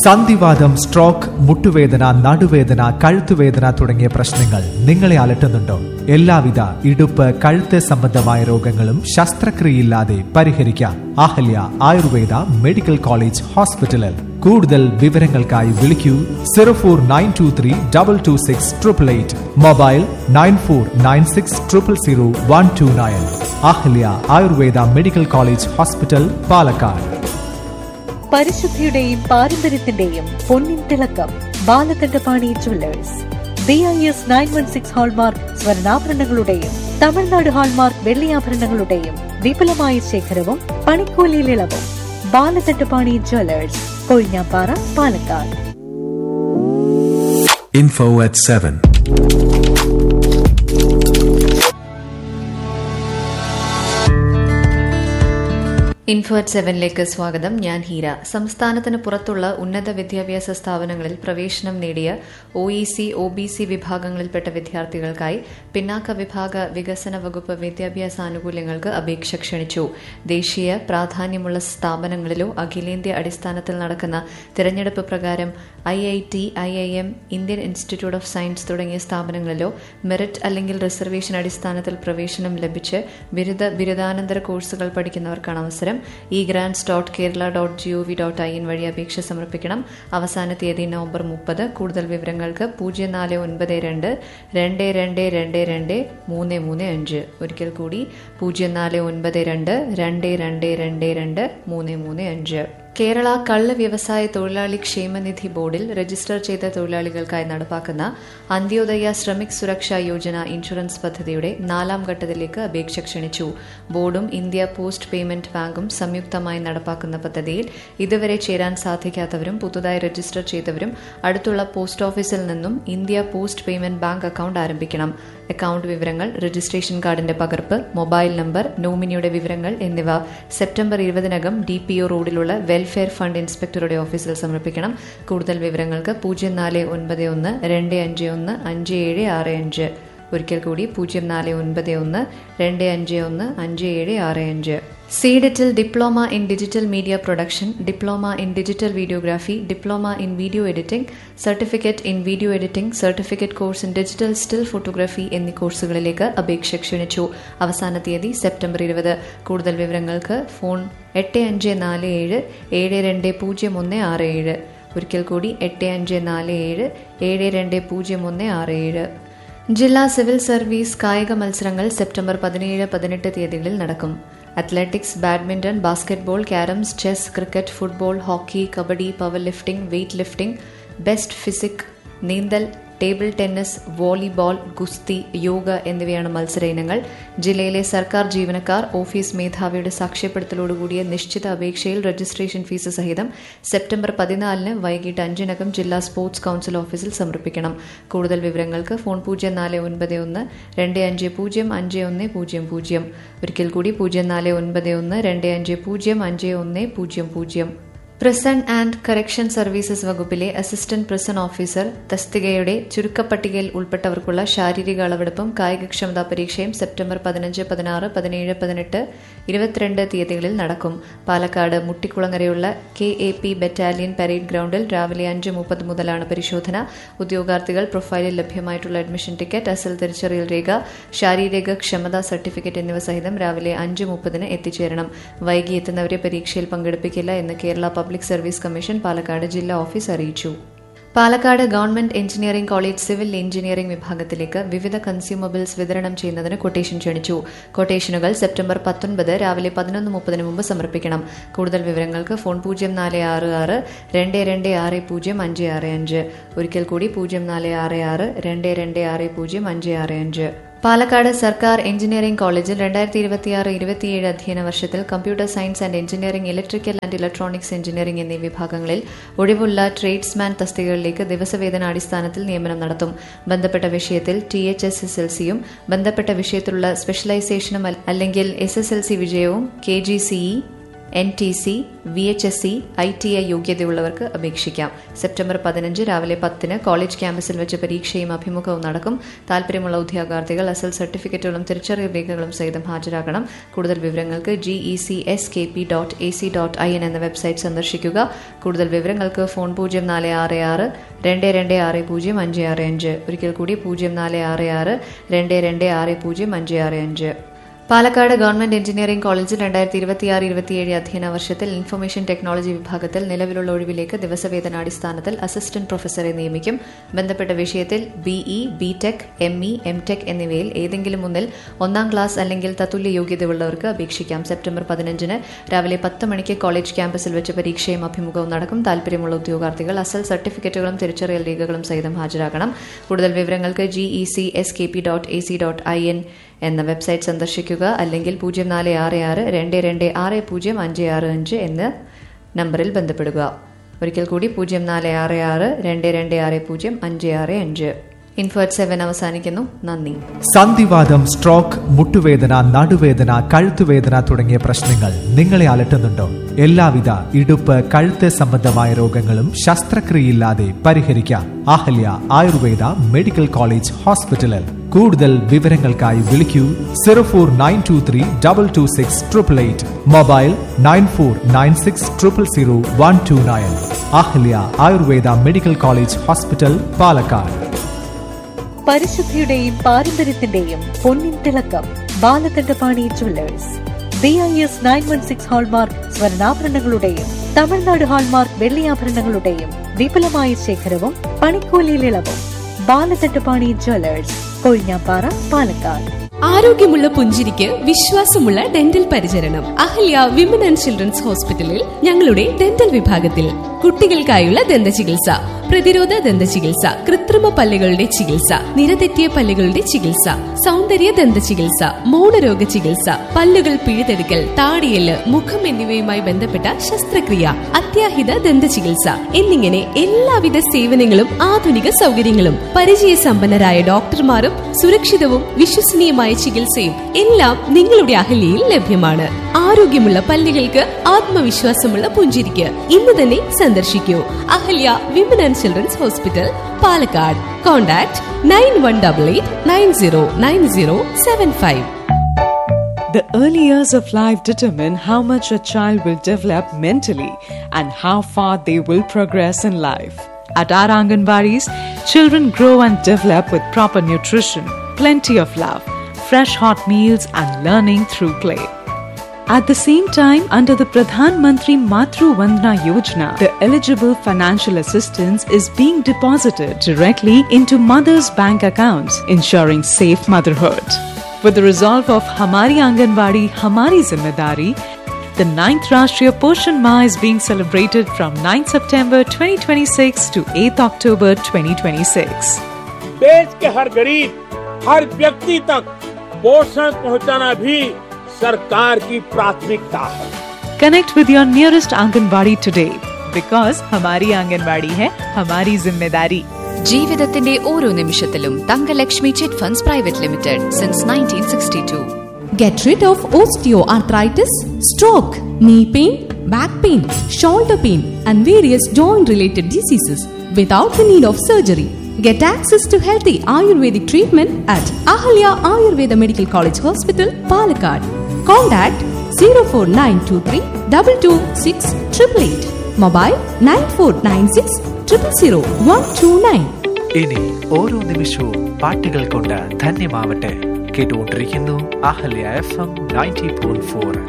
സന്ധിവാദം സ്ട്രോക്ക് മുട്ടുവേദന നടുവേദന കഴുത്തുവേദന തുടങ്ങിയ പ്രശ്നങ്ങൾ നിങ്ങളെ അലട്ടുന്നുണ്ടോ എല്ലാവിധ ഇടുപ്പ് കഴുത്ത് സംബന്ധമായ രോഗങ്ങളും ശസ്ത്രക്രിയയില്ലാതെ പരിഹരിക്കാം അഹല്യ ആയുർവേദ മെഡിക്കൽ കോളേജ് ഹോസ്പിറ്റലിൽ കൂടുതൽ വിവരങ്ങൾക്കായി വിളിക്കൂ zero four nine two three double two six triple eight mobile nine four nine six triple zero one two nine Ahalya Ayurveda medical college hospital Palakkad പരിശുദ്ധിയുടെയും പാരമ്പര്യത്തിന്റെയും പൊന്നിൻ തിളക്കം Balakandapani jewellers B I S nine one six hallmark സ്വർണ്ണാഭരണങ്ങളുടെയും Tamil Nadu hallmark വെള്ളിയാഭരണങ്ങളുടെയും വിപുലമായ ശേഖരവും പണിക്കൂലിയിൽ ഇളവും Balakandapani jewellers Kozhinjampara Palakkad Info at 7. Info at സെവനിലേക്ക് സ്വാഗതം ഞാൻ ഹീര സംസ്ഥാനത്തിന് പുറത്തുള്ള ഉന്നത വിദ്യാഭ്യാസ സ്ഥാപനങ്ങളിൽ പ്രവേശനം നേടിയ O E C O B C വിഭാഗങ്ങളിൽപ്പെട്ട വിദ്യാർത്ഥികൾക്കായി പിന്നാക്ക വിഭാഗ വികസന വകുപ്പ് വിദ്യാഭ്യാസ ആനുകൂല്യങ്ങൾക്ക് അപേക്ഷ ക്ഷണിച്ചു ദേശീയ പ്രാധാന്യമുള്ള സ്ഥാപനങ്ങളിലോ അഖിലേന്ത്യാ അടിസ്ഥാനത്തിൽ നടക്കുന്ന തിരഞ്ഞെടുപ്പ് പ്രകാരം I I T I I M Indian institute of science തുടങ്ങിയ സ്ഥാപനങ്ങളിലോ മെറിറ്റ് അല്ലെങ്കിൽ റിസർവേഷൻ അടിസ്ഥാനത്തിൽ പ്രവേശനം ലഭിച്ച് ബിരുദ ബിരുദാനന്തര കോഴ്സുകൾ പഠിക്കുന്നവർക്കാണ് അവസരം e grants dot Kerala dot G O V dot I N വഴി അപേക്ഷ സമർപ്പിക്കണം അവസാന തീയതി നവംബർ മുപ്പത് കൂടുതൽ വിവരങ്ങൾക്ക് പൂജ്യം നാല് ഒൻപത് രണ്ട് രണ്ട് രണ്ട് രണ്ട് രണ്ട് മൂന്ന് മൂന്ന് അഞ്ച് ഒരിക്കൽ കൂടി പൂജ്യം നാല് ഒൻപത് രണ്ട് രണ്ട് രണ്ട് രണ്ട് രണ്ട് മൂന്ന് മൂന്ന് അഞ്ച് കേരള കള്ള് വ്യവസായ തൊഴിലാളി ക്ഷേമനിധി ബോർഡിൽ രജിസ്റ്റർ ചെയ്ത തൊഴിലാളികൾക്കായി നടപ്പാക്കുന്ന അന്ത്യോദയ ശ്രമിക് സുരക്ഷാ യോജന ഇൻഷുറൻസ് പദ്ധതിയുടെ നാലാം ഘട്ടത്തിലേക്ക് അപേക്ഷ ക്ഷണിച്ചു ബോർഡും ഇന്ത്യ പോസ്റ്റ് പേയ്മെന്റ് ബാങ്കും സംയുക്തമായി നടപ്പാക്കുന്ന പദ്ധതിയിൽ ഇതുവരെ ചേരാൻ സാധിക്കാത്തവരും പുതുതായി രജിസ്റ്റർ ചെയ്തവരും അടുത്തുള്ള പോസ്റ്റ് ഓഫീസിൽ നിന്നും India post payment bank account ആരംഭിക്കണം അക്കൌണ്ട് വിവരങ്ങൾ രജിസ്ട്രേഷൻ കാർഡിന്റെ പകർപ്പ് മൊബൈൽ നമ്പർ നോമിനിയുടെ വിവരങ്ങൾ എന്നിവ സെപ്റ്റംബർ ഇരുപതിനകം ഡി പി ഒ റോഡിലുള്ള വെൽഫെയർ ഫണ്ട് ഇൻസ്പെക്ടറുടെ ഓഫീസിൽ സമർപ്പിക്കണം കൂടുതൽ വിവരങ്ങൾക്ക് പൂജ്യം നാല് ഒൻപത് ഒന്ന് രണ്ട് അഞ്ച് ഒന്ന് അഞ്ച് ഏഴ് ആറ് അഞ്ച് ഒരിക്കൽ കൂടി പൂജ്യം നാല് ഒൻപത് ഒന്ന് രണ്ട് അഞ്ച് ഒന്ന് അഞ്ച് ഏഴ് ആറ് അഞ്ച് സീഡിറ്റിൽ diploma in digital media production diploma in digital videography diploma in video editing certificate in video editing certificate course in digital still photography എന്നീ കോഴ്സുകളിലേക്ക് അപേക്ഷ ക്ഷണിച്ചു അവസാന തീയതി സെപ്റ്റംബർ ഇരുപത് കൂടുതൽ വിവരങ്ങൾക്ക് ഫോൺ എട്ട് അഞ്ച് നാല് ഏഴ് ഏഴ് രണ്ട് പൂജ്യം ഒന്ന് ആറ് ഏഴ് ഒരിക്കൽ കൂടി എട്ട് അഞ്ച് നാല് ഏഴ് ഏഴ് രണ്ട് പൂജ്യം ഒന്ന് ആറ് ഏഴ് ജില്ലാ സിവിൽ സർവീസ് കായിക മത്സരങ്ങൾ സെപ്റ്റംബർ പതിനേഴ് പതിനെട്ട് തീയതികളിൽ നടക്കും athletics badminton basketball carroms chess cricket football hockey kabaddi power lifting weight lifting best physique നീന്തൽ ടേബിൾ ടെന്നീസ് വോളിബോൾ ഗുസ്തി യോഗ എന്നിവയാണ് മത്സര ഇനങ്ങൾ ജില്ലയിലെ സർക്കാർ ജീവനക്കാർ ഓഫീസ് മേധാവിയുടെ സാക്ഷ്യപ്പെടുത്തലോടുകൂടിയ നിശ്ചിത അപേക്ഷയിൽ രജിസ്ട്രേഷൻ ഫീസ് സഹിതം സെപ്റ്റംബർ പതിനാലിന് വൈകിട്ട് അഞ്ചിനകം ജില്ലാ സ്പോർട്സ് കൌൺസിൽ ഓഫീസിൽ സമർപ്പിക്കണം കൂടുതൽ വിവരങ്ങൾക്ക് ഫോൺ പൂജ്യം നാല് ഒൻപത് ഒന്ന് രണ്ട് അഞ്ച് പൂജ്യം അഞ്ച് ഒന്ന് പൂജ്യം പൂജ്യം ഒരിക്കൽ കൂടി പൂജ്യം നാല് ഒൻപത് ഒന്ന് രണ്ട് അഞ്ച് പൂജ്യം അഞ്ച് ഒന്ന് പൂജ്യം പൂജ്യം പ്രിസൺ ആൻഡ് കറക്ഷൻ സർവീസസ് വകുപ്പിലെ അസിസ്റ്റന്റ് പ്രിസൺ ഓഫീസർ തസ്തികയുടെ ചുരുക്കപ്പട്ടികയിൽ ഉൾപ്പെട്ടവർക്കുള്ള ശാരീരിക അളവെടുപ്പും കായികക്ഷമതാ പരീക്ഷയും സെപ്റ്റംബർ പതിനഞ്ച് പതിനാറ് പതിനേഴ് പതിനെട്ട് ഇരുപത്തിരണ്ട് തീയതികളിൽ നടക്കും പാലക്കാട് മുട്ടിക്കുളങ്ങരയുള്ള K A P battalion parade ഗ്രൌണ്ടിൽ രാവിലെ അഞ്ച് മുപ്പത് മുതലാണ് പരിശോധന ഉദ്യോഗാർത്ഥികൾ പ്രൊഫൈലിൽ ലഭ്യമായിട്ടുള്ള അഡ്മിഷൻ ടിക്കറ്റ് അസൽ തിരിച്ചറിയൽ രേഖ ശാരീരിക ക്ഷമതാ സർട്ടിഫിക്കറ്റ് എന്നിവ സഹിതം രാവിലെ അഞ്ച് മുപ്പതിന് എത്തിച്ചേരണം വൈകി എത്തുന്നവരെ പരീക്ഷയിൽ പങ്കെടുപ്പിക്കില്ല എന്ന് Kerala public service commission Palakkad ജില്ലാ ഓഫീസ് അറിയിച്ചു Palakkad government engineering college civil engineering വിഭാഗത്തിലേക്ക് വിവിധ കൺസ്യൂമബിൾസ് വിതരണം ചെയ്യുന്നതിന് കൊട്ടേഷൻ ക്ഷണിച്ചു കൊട്ടേഷനുകൾ സെപ്റ്റംബർ പത്തൊൻപത് രാവിലെ പതിനൊന്ന് മുപ്പതിന് മുമ്പ് സമർപ്പിക്കണം കൂടുതൽ വിവരങ്ങൾക്ക് ഫോൺ പൂജ്യം നാല് ആറ് ആറ് രണ്ട് രണ്ട് ആറ് പൂജ്യം അഞ്ച് ആറ് അഞ്ച് ഒരിക്കൽ കൂടി പൂജ്യം നാല് ആറ് ആറ് രണ്ട് രണ്ട് ആറ് പൂജ്യം അഞ്ച് ആറ് അഞ്ച് പാലക്കാട് സർക്കാർ എഞ്ചിനീയറിംഗ് കോളേജിൽ രണ്ടായിരത്തി ഇരുപത്തിയാറ് ഇരുപത്തിയേഴ് അധ്യയന വർഷത്തിൽ computer science and engineering electrical and electronics engineering എന്നീ വിഭാഗങ്ങളിൽ ഒഴിവുള്ള ട്രേഡ്സ്മാൻ തസ്തികകളിലേക്ക് ദിവസവേതന അടിസ്ഥാനത്തിൽ നിയമനം നടത്തും ബന്ധപ്പെട്ട വിഷയത്തിൽ T H S S L സിയും ബന്ധപ്പെട്ട വിഷയത്തിലുള്ള സ്പെഷ്യലൈസേഷനും അല്ലെങ്കിൽ എസ് എസ് എൽ സി വിജയവും K G C E N T C V H S C I T I യോഗ്യതയുള്ളവർക്ക് അപേക്ഷിക്കാം സെപ്റ്റംബർ പതിനഞ്ച് രാവിലെ പത്തിന് കോളേജ് ക്യാമ്പസിൽ വെച്ച് പരീക്ഷയും അഭിമുഖവും നടക്കും താൽപര്യമുള്ള ഉദ്യോഗാർത്ഥികൾ അസൽ സർട്ടിഫിക്കറ്റുകളും തിരിച്ചറിയൽ രേഖകളും സഹിതം ഹാജരാകണം കൂടുതൽ വിവരങ്ങൾക്ക് G E C S K P dot A C dot I N എന്ന വെബ്സൈറ്റ് സന്ദർശിക്കുക കൂടുതൽ വിവരങ്ങൾക്ക് ഫോൺ പൂജ്യം നാല് ആറ് ആറ് രണ്ട് രണ്ട് ആറ് പൂജ്യം അഞ്ച് ആറ് അഞ്ച് ഒരിക്കൽ കൂടി പൂജ്യം നാല് ആറ് ആറ് രണ്ട് രണ്ട് ആറ് പൂജ്യം അഞ്ച് ആറ് അഞ്ച് പാലക്കാട് ഗവൺമെന്റ് എഞ്ചിനീയറിംഗ് കോളേജിൽ രണ്ടായിരത്തി ഇരുപത്തിയാറ് ഇരുപത്തിയേഴ് അധ്യയന വർഷത്തിൽ ഇൻഫർമേഷൻ ടെക്നോളജി വിഭാഗത്തിൽ നിലവിലുള്ള ഒഴിവിലേക്ക് ദിവസവേതനാടിസ്ഥാനത്തിൽ അസിസ്റ്റന്റ് പ്രൊഫസറെ നിയമിക്കും ബന്ധപ്പെട്ട വിഷയത്തിൽ B E B tech M E M tech എന്നിവയിൽ ഏതെങ്കിലും ഒന്നിൽ ഒന്നാം ക്ലാസ് അല്ലെങ്കിൽ തത്തുല്യ യോഗ്യതയുള്ളവർക്ക് അപേക്ഷിക്കാം സെപ്റ്റംബർ പതിനഞ്ചിന് രാവിലെ പത്ത് മണിക്ക് കോളേജ് ക്യാമ്പസിൽ വെച്ച് പരീക്ഷയും അഭിമുഖവും നടക്കും താൽപര്യമുള്ള ഉദ്യോഗാർത്ഥികൾ അസൽ സർട്ടിഫിക്കറ്റുകളും തിരിച്ചറിയൽ രേഖകളും സഹിതം ഹാജരാകണം കൂടുതൽ വിവരങ്ങൾക്ക് G E C S K P dot A C dot I N എന്ന വെബ്സൈറ്റ് സന്ദർശിക്കുക അല്ലെങ്കിൽ പൂജ്യം നാല് ആറ് ആറ് രണ്ട് രണ്ട് ആറ് പൂജ്യം അഞ്ച് ആറ് അഞ്ച് എന്ന നമ്പറിൽ ബന്ധപ്പെടുക ഒരിക്കൽ കൂടി പൂജ്യം നാല് ആറ് ആറ് രണ്ട് രണ്ട് ആറ് പൂജ്യം അഞ്ച് ആറ് അഞ്ച് ഇൻഫോ അറ്റ് സെവൻ അവസാനിക്കുന്നു നന്ദി സന്ധിവാദം സ്ട്രോക്ക് മുട്ടുവേദന നടുവേദന കഴുത്തുവേദന തുടങ്ങിയ പ്രശ്നങ്ങൾ നിങ്ങളെ അലട്ടുന്നുണ്ടോ എല്ലാവിധ ഇടുപ്പ് കഴുത്ത് സംബന്ധമായ രോഗങ്ങളും ശസ്ത്രക്രിയയില്ലാതെ പരിഹരിക്കാം അഹല്യ ആയുർവേദ മെഡിക്കൽ കോളേജ് ഹോസ്പിറ്റലിൽ കൂടുതൽ വിവരങ്ങൾക്കായി വിളിക്കൂ zero four nine two three double two six triple eight mobile nine four nine six triple zero one two nine Ahalya Ayurveda medical college hospital Palakkad പരിശുദ്ധിയുടെയും പാരമ്പര്യത്തിന്റെയും പൊന്നിൻ തിളക്കം Balakandapani jewellers B I S nine one six hallmark സ്വർണ്ണാഭരണങ്ങളുടെയും Tamil Nadu hallmark വെള്ളിയാഭരണങ്ങളുടെയും വിപുലമായ ശേഖരവും പണിക്കൂലിയിൽ ഇളവും ബാലകണ്ഠപാണി ജ്വല്ലേഴ്സ് കൊഴിഞ്ഞാപ്പാറ പാലക്കാട് ആരോഗ്യമുള്ള പുഞ്ചിരിക്ക് വിശ്വാസമുള്ള ഡെന്റൽ പരിചരണം അഹല്യ വിമൻ ആൻഡ് ചിൽഡ്രൻസ് ഹോസ്പിറ്റലിൽ ഞങ്ങളുടെ ഡെന്റൽ വിഭാഗത്തിൽ കുട്ടികൾക്കായുള്ള ദന്ത ചികിത്സ പ്രതിരോധ ദന്ത ചികിത്സ കൃത്രിമ പല്ലുകളുടെ ചികിത്സ നിരതെറ്റിയ പല്ലുകളുടെ ചികിത്സ സൗന്ദര്യ ദന്ത ചികിത്സ മൗനരോഗ ചികിത്സ പല്ലുകൾ പിഴുതെടുക്കൽ താടിയല് മുഖം എന്നിവയുമായി ബന്ധപ്പെട്ട ശസ്ത്രക്രിയ അത്യാഹിത ദന്ത ചികിത്സ എന്നിങ്ങനെ എല്ലാവിധ സേവനങ്ങളും ആധുനിക സൗകര്യങ്ങളും പരിചയസമ്പന്നരായ ഡോക്ടർമാരും സുരക്ഷിതവും വിശ്വസനീയമായ ചികിത്സയും എല്ലാം നിങ്ങളുടെ അഹല്യയിൽ ലഭ്യമാണ് ആരോഗ്യമുള്ള പല്ലുകൾക്ക് ആത്മവിശ്വാസമുള്ള പുഞ്ചിരിക്ക് ഇന്ന് തന്നെ സന്ദർശിക്കൂ Ahalya women and children's hospital Palakkad contact nine one double eight nine zero nine zero seven five The early years of life determine how much a child will develop mentally and how far they will progress in life. At our Anganwadis, children grow and develop with proper nutrition, plenty of love, fresh hot meals, and learning through play. At the same time, under the Pradhan Mantri Matru Vandana Yojana, the eligible financial assistance is being deposited directly into mothers' bank accounts, ensuring safe motherhood. With the resolve of Hamari Anganwadi, Hamari Zimmedari, the 9th Rashtriya Poshan Ma is being celebrated from 9 September 2026 to 8 October 2026. देश के हर गरीब हर व्यक्ति तक पोषण पहुंचाना भी सरकार की प्राथमिकता है Connect with your nearest Anganwadi today because Hamari Anganwadi hai Hamari Zimmedari. ജീവിതത്തിന്റെ ഓരോ നിമിഷത്തിലും Thangalakshmi chit funds private limited since nineteen sixty two Get rid of osteoarthritis, stroke, knee pain, back pain, shoulder pain, and various joint related diseases without the need of surgery. Get access to healthy Ayurvedic treatment at Ahalya Ayurveda Medical College Hospital, Palakkad. Contact 04923 226 888. Mobile 9496 000 129. ഇനി ഓരോ നിമിഷവും പാട്ടുകൾ കൊണ്ട് ധന്യമാവട്ടെ കേട്ടുകൊണ്ടിരിക്കുന്നു Ahalya F M ninety point four